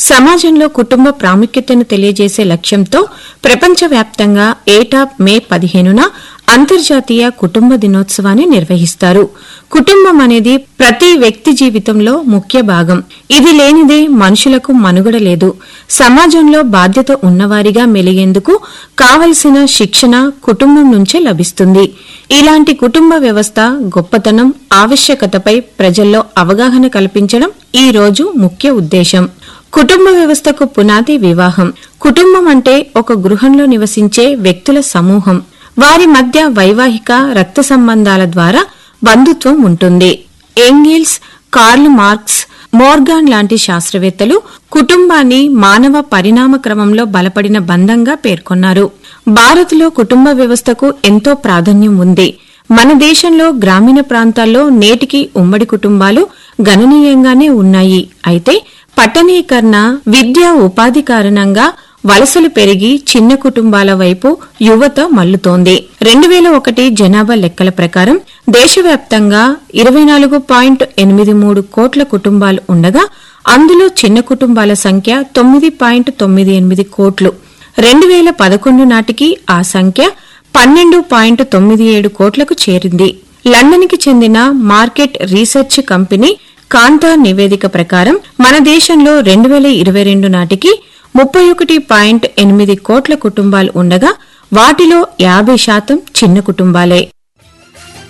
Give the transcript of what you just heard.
సమాజంలో కుటుంబ ప్రాముఖ్యతను తెలియజేసే లక్ష్యంతో ప్రపంచవ్యాప్తంగా ఏటా మే పదిహేనున అంతర్జాతీయ కుటుంబ దినోత్సవాన్ని నిర్వహిస్తారు కుటుంబం అనేది ప్రతి వ్యక్తి జీవితంలో ముఖ్య భాగం ఇది లేనిదే మనుషులకు మనుగడ లేదు సమాజంలో బాధ్యత ఉన్నవారిగా మెలిగేందుకు కావలసిన శిక్షణ కుటుంబం నుంచే లభిస్తుంది ఇలాంటి కుటుంబ వ్యవస్థ గొప్పతనం ఆవశ్యకతపై ప్రజల్లో అవగాహన కల్పించడం ఈ రోజు ముఖ్య ఉద్దేశం కుటుంబ వ్యవస్థకు పునాది వివాహం కుటుంబం అంటే ఒక గృహంలో నివసించే వ్యక్తుల సమూహం వారి మధ్య వైవాహిక రక్త సంబంధాల ద్వారా బంధుత్వం ఉంటుంది ఎంగిల్స్ కార్ల్ మార్క్స్ మోర్గాన్ లాంటి శాస్త్రవేత్తలు కుటుంబాన్ని మానవ పరిణామ క్రమంలో బలపడిన బంధంగా పేర్కొన్నారు భారత్లో కుటుంబ వ్యవస్థకు ఎంతో ప్రాధాన్యం ఉంది మన దేశంలో గ్రామీణ ప్రాంతాల్లో నేటికి ఉమ్మడి కుటుంబాలు గణనీయంగానే ఉన్నాయి అయితే పట్టణీకరణ విద్య ఉపాధి కారణంగా వలసలు పెరిగి చిన్న కుటుంబాల వైపు యువత మల్లుతోంది రెండు వేల ఒకటి జనాభా లెక్కల ప్రకారం దేశవ్యాప్తంగా ఇరవై నాలుగు పాయింట్ ఎనిమిది మూడు కోట్ల కుటుంబాలు ఉండగా అందులో చిన్న కుటుంబాల సంఖ్య తొమ్మిది పాయింట్ తొమ్మిది ఎనిమిది కోట్లు రెండు వేల పదకొండు నాటికి ఆ సంఖ్య పన్నెండు పాయింట్ తొమ్మిది ఏడు కోట్లకు చేరింది లండన్కి చెందిన మార్కెట్ రీసెర్చ్ కంపెనీ కాంతా నివేదిక ప్రకారం మన దేశంలో రెండు వేల ఇరవై రెండు నాటికి ముప్పై ఒకటి పాయింట్ ఎనిమిది కోట్ల కుటుంబాలు ఉండగా వాటిలో యాభై శాతం చిన్న కుటుంబాలే